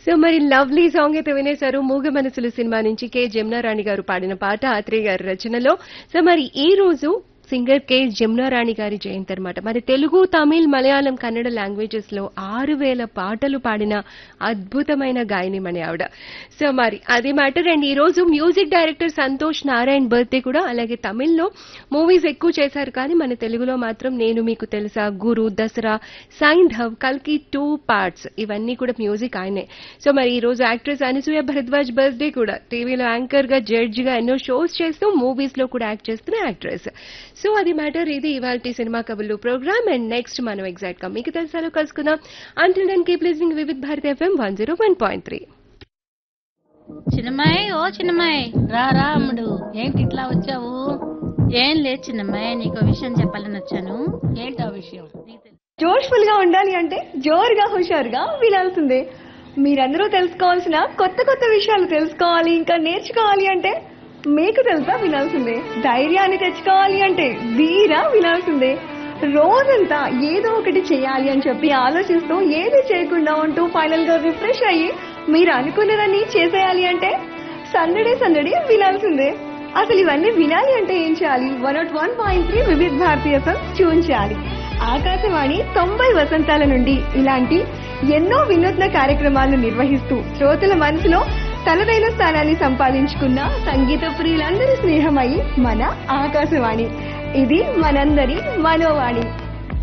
so మరి lovely song అయితే వినేశారు మూగ మనసులు సినిమా నుంచి కె జమునా రాణి గారు పాడిన పాట ఆత్రేయ గారి రచనలో సో మరి ఈ రోజు సింగర్ కె జమునా రాణి గారి జయంతి అనమాట మరి తెలుగు తమిళ్ మలయాళం కన్నడ లాంగ్వేజెస్ లో ఆరు వేల పాటలు పాడిన అద్భుతమైన గాయని మన ఆవిడ సో మరి అది మ్యాటర్ అండ్ ఈ రోజు music director Santhosh Narayan birthday కూడా అలాగే తమిళ్లో మూవీస్ ఎక్కువ చేశారు కానీ మన తెలుగులో మాత్రం నేను మీకు తెలుసా గురు దసరా సైంధవ్ కల్కి టూ పార్ట్స్ ఇవన్నీ కూడా మ్యూజిక్ ఆయనే సో మరి ఈ రోజు యాక్ట్రెస్ అనసూయ భరద్వాజ్ బర్త్డే కూడా టీవీలో యాంకర్ గా జడ్జి గా ఎన్నో షోస్ చేస్తూ మూవీస్ లో కూడా యాక్ట్ చేస్తున్న యాక్ట్రెస్ సో అది మ్యాటర్ ఇది ఇవాళ సినిమా కబుర్లు ప్రోగ్రామ్ అండ్ నెక్స్ట్ మనం ఎగ్జాక్ట్ గా మీకు తెలుసాలో కలుసుకుందాం until then keep listening Vividh Bharati FM one zero one point three చిన్నమ్మాయి ఓ చిన్నమ్మాయి రా రా అమ్ముడు ఏంటి ఇట్లా వచ్చావు ఏం లేదు చిన్నమ్మాయి నీకు విషయం చెప్పాలని వచ్చాను ఏంటో విషయం నీకు తెలు- జోష్ఫుల్ గా ఉండాలి అంటే జోరుగా హుషారుగా వినాల్సిందే మీరందరూ తెలుసుకోవాల్సిన కొత్త కొత్త విషయాలు తెలుసుకోవాలి ఇంకా నేర్చుకోవాలి అంటే మీకు తెలుసా వినాల్సిందే ధైర్యాన్ని తెచ్చుకోవాలి అంటే ధీరా వినాల్సిందే రోజంతా ఏదో ఒకటి చేయాలి అని చెప్పి ఆలోచిస్తూ ఏది చేయకుండా ఉంటూ ఫైనల్ గా రిఫ్రెష్ అయ్యి మీరు అనుకున్నదాన్ని చేసేయాలి అంటే సందడి సందడి వినాల్సిందే అసలు ఇవన్నీ వినాలి అంటే ఏం చేయాలి one nought one point three Vividha Bharatiya tune చేయాలి ఆకాశవాణి తొంభై వసంతాల నుండి ఇలాంటి ఎన్నో వినూత్న కార్యక్రమాలను నిర్వహిస్తూ శ్రోతల మనసులో తనదైన స్థానాన్ని సంపాదించుకున్న సంగీత ప్రియులందరి స్నేహమై మన ఆకాశవాణి ఇది మనందరి మనోవాణి